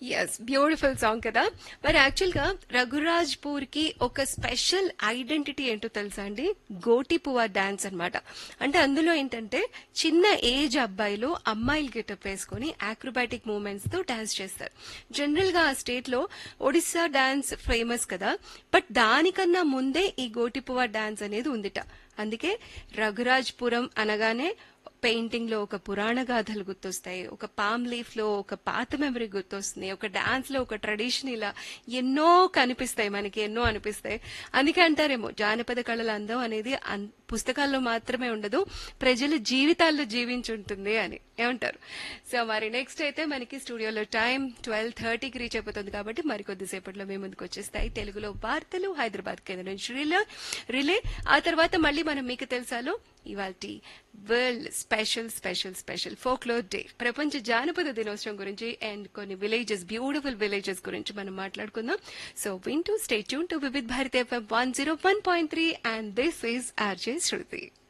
yes beautiful song కదా మరి actual గా రఘురాజ్పూర్ కి ఒక స్పెషల్ ఐడెంటిటీ ఏంటో తెలుసా అండి గోటి పువ్వ డాన్స్ అన్నమాట అంటే అందులో ఏంటంటే చిన్న ఏజ్ అబ్బాయిలు అమ్మాయిలు గెటప్ వేసుకొని ఆక్రోబాటిక్ మూవ్మెంట్స్ తో డాన్స్ చేస్తారు జనరల్ గా ఆ స్టేట్ లో ఒడిస్సా డాన్స్ ఫేమస్ కదా బట్ దానికన్నా ముందే ఈ గోటి పువ్వ డాన్స్ అనేది ఉందిట అందుకే రఘురాజ్పురం అనగానే పెయింటింగ్ లో ఒక పురాణ గాథలు గుర్తొస్తాయి ఒక పామ్ లీఫ్ లో ఒక పాత మెమరీ గుర్తొస్తుంది ఒక డాన్స్ లో ఒక ట్రెడిషన్ ఇలా ఎన్నో కనిపిస్తాయి మనకి ఎన్నో అనిపిస్తాయి అందుకే అంటారేమో జానపద కళల అందం అనేది అన్- పుస్తకాల్లో మాత్రమే ఉండదు ప్రజల జీవితాల్లో జీవించుంటుంది అని ఏమంటారు సో మరి నెక్స్ట్ అయితే మనకి స్టూడియోలో టైం ట్వెల్వ్ థర్టీకి రీచ్ అయిపోతుంది కాబట్టి మరికొద్దిసేపట్లో మేము ముందుకు వచ్చేస్తాయి తెలుగులో వార్తలు హైదరాబాద్ కేంద్రం నుంచి రిలే రిలే ఆ తర్వాత మళ్ళీ మనం మీకు తెలుసాలో ఇవాళ world special special special folklore day ప్రపంచ జానపద దినోత్సవం గురించి అండ్ కొన్ని విలేజెస్ బ్యూటిఫుల్ విలేజెస్ గురించి మనం మాట్లాడుకుందాం so win to stay tune to Vividh Bharati FM one zero one point three and this is RJ Shruti